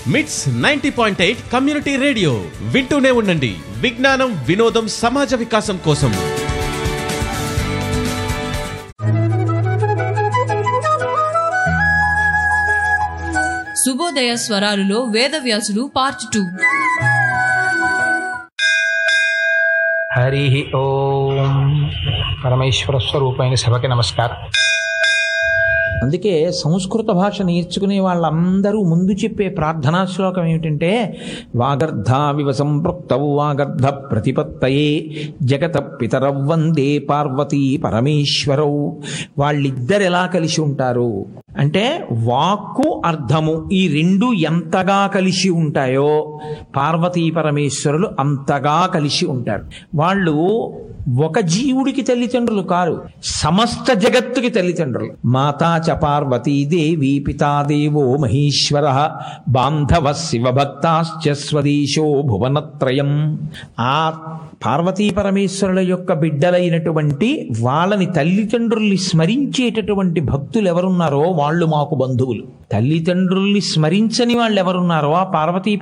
మిట్స్ ninety point eight community radio వింటూనే ఉండండి విజ్ఞానం వినోదం సమాజ వికాసం కోసం శుభోదయ స్వరాలులో వేదవ్యాసుడు పార్ట్ టూ హరి ఓం పరమేశ్వర స్వరూపమైన సభకి నమస్కారం అందుకే సంస్కృత భాష నేర్చుకునే వాళ్ళందరూ ముందు చెప్పే ప్రార్థనా శ్లోకం ఏమిటంటే వాగర్ధావివ సంపృక్తౌ వాగర్ధ ప్రతిపత్తయే జగత పితరౌ వందే పార్వతీ పరమేశ్వరౌ వాళ్ళిద్దరు ఎలా కలిసి ఉంటారు అంటే వాక్కు అర్థము ఈ రెండు ఎంతగా కలిసి ఉంటాయో పార్వతీ పరమేశ్వరులు అంతగా కలిసి ఉంటారు వాళ్ళు ఒక జీవుడికి తల్లిదండ్రులు కారు సమస్త జగత్తుకి తల్లిదండ్రులు మాతా చ పార్వతీదేవి పితాదేవో మహేశ్వర బాంధవ శివభక్తాశ్చ స్వదేశో భువనత్రయం ఆ పార్వతీ పరమేశ్వరుల యొక్క బిడ్డలైనటువంటి వాళ్ళని తల్లిదండ్రుల్ని స్మరించేటటువంటి భక్తులు ఎవరున్నారో వాళ్ళు మాకు బంధువులు తల్లిదండ్రుల్ని స్మరించని వాళ్ళు ఎవరున్నారో ఆ పార్వతీ